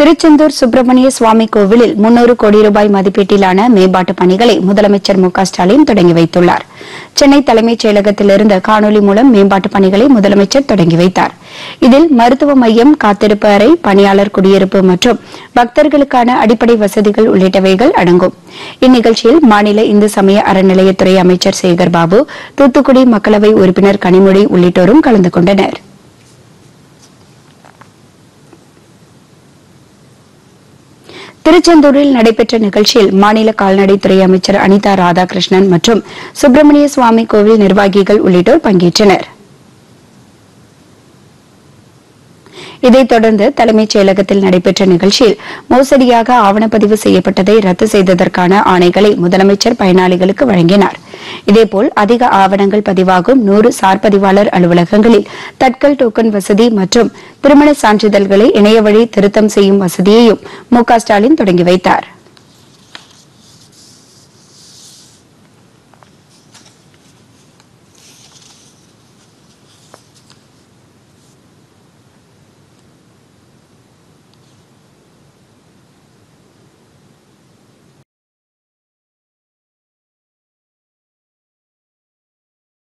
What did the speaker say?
திருச்செந்தூர் சுப்பிரமணிய சுவாமி கோவிலில் முன்னூறு கோடி ரூபாய் மதிப்பீட்டிலான மேம்பாட்டு பணிகளை முதலமைச்சர் மு க ஸ்டாலின் தொடங்கி வைத்துள்ளார் சென்னை தலைமைச் செயலகத்திலிருந்து காணொலி மூலம் மேம்பாட்டு பணிகளை முதலமைச்சர் தொடங்கி வைத்தார் இதில் மருத்துவ மையம் காத்திருப்பு அறை பணியாளர் குடியிருப்பு மற்றும் பக்தர்களுக்கான அடிப்படை வசதிகள் உள்ளிட்டவைகள் அடங்கும் இந்நிகழ்ச்சியில் மாநில இந்து சமய அறநிலையத்துறை அமைச்சர் சேகர் பாபு தூத்துக்குடி மக்களவை உறுப்பினர் கனிமொழி உள்ளிட்டோரும் கலந்து கொண்டனர் திருச்செந்தூரில் நடைபெற்ற நிகழ்ச்சியில் மாநில கால்நடைத்துறை அமைச்சர் அனிதா ராதாகிருஷ்ணன் மற்றும் சுப்பிரமணிய சுவாமி கோவில் நிர்வாகிகள் உள்ளிட்டோர் பங்கேற்றனர் இதைத் தொடர்ந்து தலைமைச் செயலகத்தில் நடைபெற்ற நிகழ்ச்சியில் மோசடியாக ஆவணப்பதிவு செய்யப்பட்டதை ரத்து செய்ததற்கான ஆணைகளை முதலமைச்சர் பயனாளிகளுக்கு வழங்கினார் இதேபோல் அதிக ஆவணங்கள் பதிவாகும் நூறு சார் பதிவாளர் அலுவலகங்களில் தட்கல் டோக்கன் வசதி மற்றும் திருமண சான்றிதழ்களை இணைய வழி திருத்தம் செய்யும் வசதியையும் மு க ஸ்டாலின் தொடங்கி வைத்தாா்